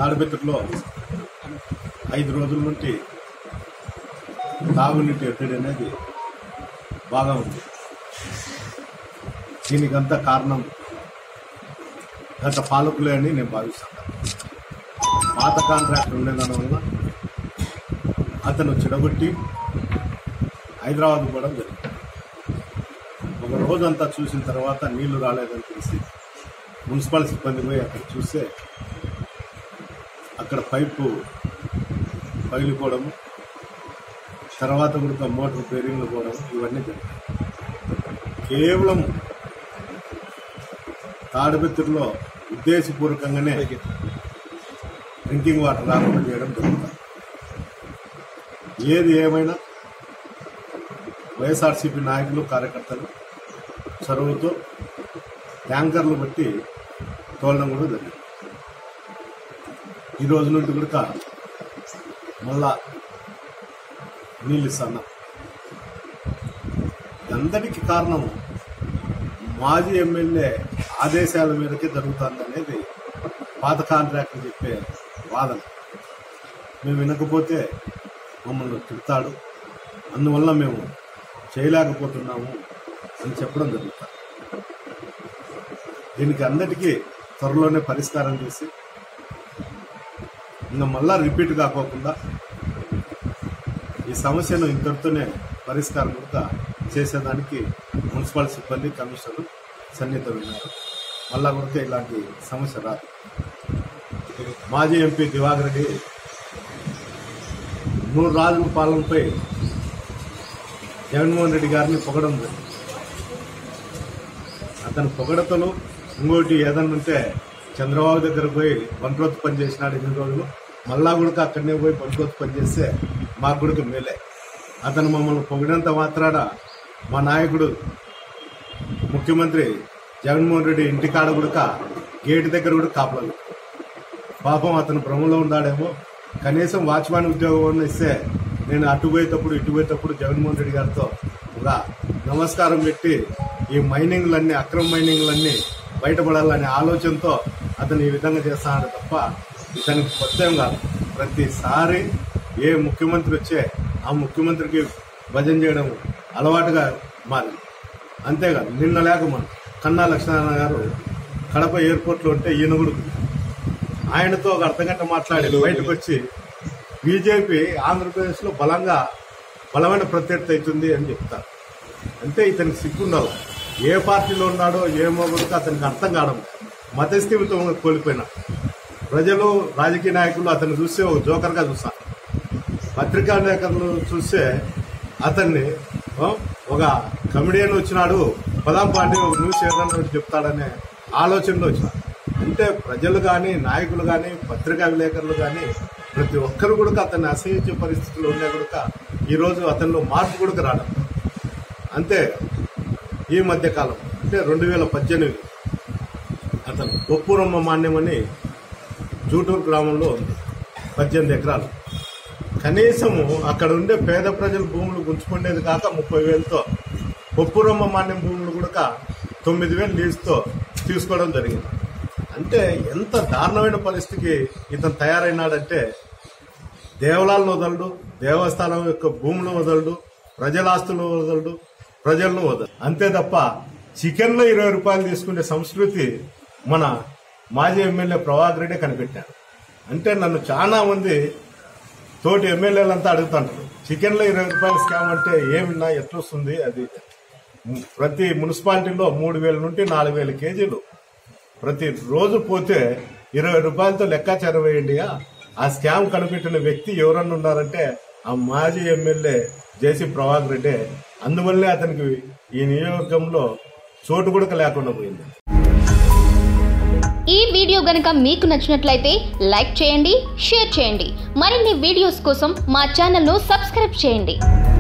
తాడిపెట్టులో ఐదు రోజుల నుండి తాగునీటి ఎద్దడి అనేది బాగా ఉంది దీనికంతా కారణం గత పాలకులే అని నేను భావిస్తాను పాత కాంట్రాక్టర్ ఉండేదాని వల్ల అతను చెడగొట్టి హైదరాబాద్ పోవడం జరిగింది ఒక రోజంతా చూసిన తర్వాత నీళ్లు రాలేదని తెలిసి మున్సిపల్ సిబ్బంది పోయి అక్కడ చూస్తే అక్కడ పైపు పగిలిపోవడము తర్వాత కూడా మోటార్ బేరింగ్లు పోవడం ఇవన్నీ జరిగాయి కేవలం తాడిపెత్తుల్లో ఉద్దేశపూర్వకంగానే డ్రింకింగ్ వాటర్ రాకుండా చేయడం జరుగుతుంది ఏది ఏమైనా వైఎస్ఆర్సీపీ నాయకులు కార్యకర్తలు చొరవతో ట్యాంకర్లు బట్టి తోలడం కూడా జరిగింది ఈ రోజు నుండి కూడా మళ్ళా నీళ్ళు ఇస్తాను అందరికి కారణం మాజీ ఎమ్మెల్యే ఆదేశాల మేరకే జరుగుతుంది అనేది పాత కాంట్రాక్టర్ చెప్పే వాదన మేము వినకపోతే మమ్మల్ని తిడతాడు అందువల్ల మేము చేయలేకపోతున్నాము అని చెప్పడం జరుగుతుంది దీనికి అందరికీ త్వరలోనే పరిష్కారం చేసి ఇంకా మళ్ళా రిపీట్ కాకోకుండా ఈ సమస్యను ఇంతటితోనే పరిష్కారం కూడా చేసేదానికి మున్సిపల్ సిబ్బంది కమిషనర్ సన్నిహితమైనారు మళ్ళా కూడా ఇలాంటి సమస్య రాదు మాజీ ఎంపీ దివాకర్ రెడ్డి నూరు రాజుల పాలనపై జగన్మోహన్ రెడ్డి గారిని పొగడం జరిగింది అతని పొగడతలు ఇంకోటి ఏదన్నా ఉంటే చంద్రబాబు దగ్గర పోయి బంట్రోత్ పని చేసినాడు ఎన్ని రోజులు మళ్ళా కూడా అక్కడనే పోయి బంట్రోత్ పని చేస్తే మాకు కూడా మేలే అతను మమ్మల్ని పొగిడంత మాత్రాన మా నాయకుడు ముఖ్యమంత్రి జగన్మోహన్ రెడ్డి ఇంటికాడ కూడా గేటు దగ్గర కూడా కాపలేదు పాపం అతను భ్రమంలో ఉన్నాడేమో కనీసం వాచ్మాన్ ఉద్యోగం ఇస్తే నేను అటు పోయేటప్పుడు ఇటు పోయేటప్పుడు జగన్మోహన్ రెడ్డి గారితో ఒక నమస్కారం పెట్టి ఈ మైనింగ్లన్నీ అక్రమ మైనింగ్లన్నీ బయటపడాలనే ఆలోచనతో అతను ఈ విధంగా చేస్తాడు తప్ప ఇతనికి కొత్త కాదు ప్రతిసారి ఏ ముఖ్యమంత్రి వచ్చే ఆ ముఖ్యమంత్రికి భజన చేయడం అలవాటుగా మారింది అంతేకాదు నిన్న లేక మన కన్నా లక్ష్మీనారాయణ గారు కడప ఎయిర్పోర్ట్లో ఉంటే ఈయన కూడా ఆయనతో ఒక అర్ధగంట మాట్లాడి బయటకు వచ్చి బీజేపీ ఆంధ్రప్రదేశ్లో బలంగా బలమైన ప్రత్యర్థి అవుతుంది అని చెప్తారు అంటే ఇతనికి సిగ్గుండాలి ఏ పార్టీలో ఉన్నాడో ఏమో కూడా అతనికి అర్థం కావడం మతస్థిమితం కోల్పోయినా ప్రజలు రాజకీయ నాయకులు అతన్ని చూస్తే ఒక జోకర్గా చూస్తారు పత్రికా లేఖలు చూస్తే అతన్ని ఆ, ఒక కమెడియన్ వచ్చినాడు పదాం పార్టీ ఒక న్యూస్ ఏదన్నా వచ్చి చెప్తాడనే ఆలోచనలో వచ్చినాడు అంటే ప్రజలు కానీ నాయకులు కానీ పత్రికా విలేకరులు కానీ ప్రతి ఒక్కరు కూడా అతన్ని అసహించే పరిస్థితులు ఉన్నా కూడా ఈరోజు అతనిలో మార్పు కూడా రావడం అంతే ఈ మధ్య కాలం అంటే రెండు వేల పద్దెనిమిది అతను ఒప్పూరమ్మ మాన్యం అని జూటూరు గ్రామంలో ఉంది పద్దెనిమిది ఎకరాలు కనీసము అక్కడ ఉండే పేద ప్రజల భూములు గుంజుకునేది కాక ముప్పై వేలతో ఒప్పురమ్మ మాన్యం భూములు కూడా తొమ్మిది వేలు లీజుతో తీసుకోవడం జరిగింది అంటే ఎంత దారుణమైన పరిస్థితికి ఇతను తయారైనాడంటే దేవాలయాలను వదలడు దేవస్థానం యొక్క భూములు వదలడు ప్రజల ఆస్తులు వదలడు ప్రజలను వదలడు అంతే తప్ప చికెన్లో ఇరవై రూపాయలు తీసుకునే సంస్కృతి మన మాజీ ఎమ్మెల్యే ప్రభాకర్ రెడ్డి కనిపెట్టాడు అంటే నన్ను చాలా మంది తోటి ఎమ్మెల్యేలంతా అడుగుతుంటారు చికెన్లో ఇరవై రూపాయల స్కామ్ అంటే ఏమిన్నా ఎట్లొస్తుంది అది ప్రతి మున్సిపాలిటీలో మూడు వేల నుండి నాలుగు వేల కేజీలు ప్రతి రోజు పోతే ఇరవై రూపాయలతో లెక్కాచారం వేయండి ఆ స్కామ్ కనిపెట్టిన వ్యక్తి ఎవరన్నా ఉన్నారంటే ఆ మాజీ ఎమ్మెల్యే జేసీ ప్రభాకర్ రెడ్డి అందువల్లే అతనికి ఈ నియోజకవర్గంలో చోటు కూడా లేకుండా పోయింది ఈ వీడియో గనుక మీకు నచ్చినట్లయితే లైక్ చేయండి షేర్ చేయండి మరిన్ని వీడియోస్ కోసం మా ఛానల్ను సబ్స్క్రైబ్ చేయండి